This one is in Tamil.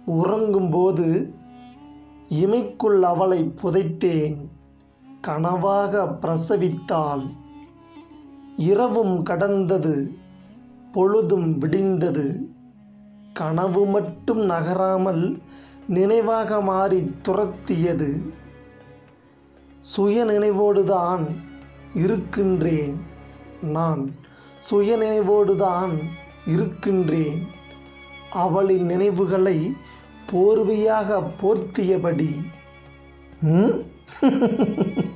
உறங்கும்போது இமைக்குள் அவளை புதைத்தேன் கனவாக பிரசவித்தாள் இரவும் கடந்தது பொழுதும் விடிந்தது கனவு மட்டும் நகராமல் நினைவாக மாறி துரத்தியது சுய நினைவோடுதான் இருக்கின்றேன் நான் சுய நினைவோடுதான் இருக்கின்றேன் அவளின் நினைவுகளை போர்வையாக போர்த்தியபடி ம்?